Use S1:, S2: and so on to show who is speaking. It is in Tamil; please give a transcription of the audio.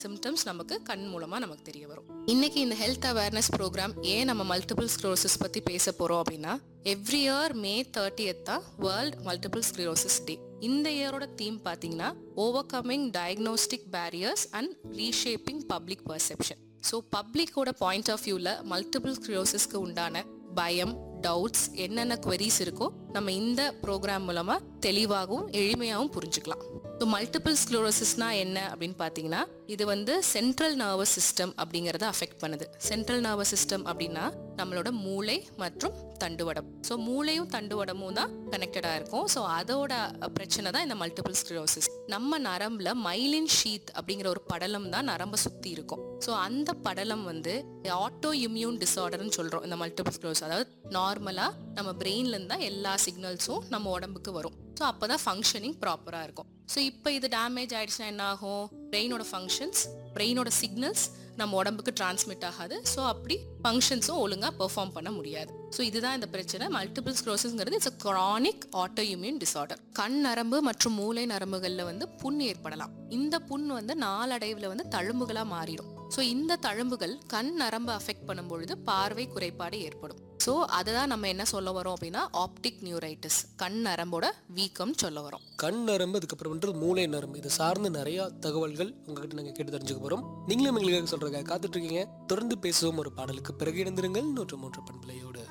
S1: சிம்டம்ஸ் நமக்கு கண் மூலமா நமக்கு தெரிய வரும் இன்னைக்கு இந்த ஹெல்த் அவேர்னஸ் ப்ரோக்ராம் ஏன் நம்ம மல்டிபிள் ஸ்க்ளோசிஸ் பத்தி பேச போறோம் அப்படின்னா எவ்ரி இயர் மே தேர்ட்டியத் தான் வேர்ல்ட் மல்டிபிள் ஸ்க்ளோசிஸ் டே இந்த இயரோட தீம் பாத்தீங்கன்னா overcoming diagnostic barriers and reshaping public perception so பப்ளிக்கோட பாயிண்ட் ஆஃப் வியூவில் மல்டிபிள் ஸ்க்ளோசிஸ்க்கு உண்டான பயம் டவுட்ஸ் என்னென்ன queries இருக்கோ நம்ம இந்த ப்ரோக்ராம் மூலமா தெளிவாகவும் எளிமையாகவும் புரிஞ்சுக்கலாம் ஸோ மல்டிபிள் ஸ்க்ளோரோசிஸ்னா என்ன அப்படின்னு பார்த்தீங்கன்னா இது வந்து சென்ட்ரல் நர்வஸ் சிஸ்டம் அப்படிங்கிறத அஃபெக்ட் பண்ணுது சென்ட்ரல் நர்வஸ் சிஸ்டம் அப்படின்னா நம்மளோட மூளை மற்றும் தண்டுவடம் ஸோ மூளையும் தண்டுவடமும் தான் கனெக்டடாக இருக்கும் ஸோ அதோட பிரச்சனை தான் இந்த மல்டிபிள் ஸ்க்ளோரோசிஸ் நம்ம நரம்புல மைலின் ஷீத் அப்படிங்கிற ஒரு படலம் தான் நரம்பை சுற்றி இருக்கும் ஸோ அந்த படலம் வந்து ஆட்டோ இம்யூன் டிசார்டர்னு சொல்கிறோம் இந்த மல்டிபிள் ஸ்க்ளோஸ் அதாவது நார்மலாக நம்ம பிரெயின்லேருந்து தான் எல்லா சிக்னல்ஸும் நம்ம உடம்புக்கு வரும் ஸோ அப்போ தான் ஃபங்க்ஷனிங் ப்ராப்பராக இருக்கும் ஸோ இப்போ இது டேமேஜ் ஆயிடுச்சுன்னா என்ன ஆகும் பிரெயினோட ஃபங்க்ஷன்ஸ் பிரெயினோட சிக்னல்ஸ் நம்ம உடம்புக்கு டிரான்ஸ்மிட் ஆகாது ஸோ அப்படி ஃபங்க்ஷன்ஸும் ஒழுங்காக பெர்ஃபார்ம் பண்ண முடியாது ஸோ இதுதான் இந்த பிரச்சனை மல்டிபிள் ஸ்க்ளோசிஸ்ங்கிறது it's chronic autoimmune disorder கண் நரம்பு மற்றும் மூளை நரம்புகளில் வந்து புண் ஏற்படலாம் இந்த புண் வந்து நாளடைவில் வந்து தழும்புகளாக மாறிடும் ஸோ இந்த தழும்புகள் கண் நரம்பை அஃபெக்ட் பண்ணும் பொழுது பார்வை குறைபாடு ஏற்படும் ஸோ அதை தான் நம்ம என்ன சொல்ல வரோம் அப்படின்னா ஆப்டிக் நியூரைட்டிஸ் கண் நரம்போட வீக்கம் சொல்ல வரோம்
S2: கண் நரம்பு அதுக்கப்புறம் வந்து மூளை நரம்பு இது சார்ந்த நிறைய தகவல்கள் உங்ககிட்ட நாங்கள் கேட்டு தெரிஞ்சுக்க போறோம் நீங்களும் எங்களுக்காக சொல்றதுக்காக காத்துட்டு இருக்கீங்க தொடர்ந்து பேசுவோம் ஒரு பாடலுக்கு பிறகு இணைந்திருங்கள் நூற்று மூன்று பண்பலையோடு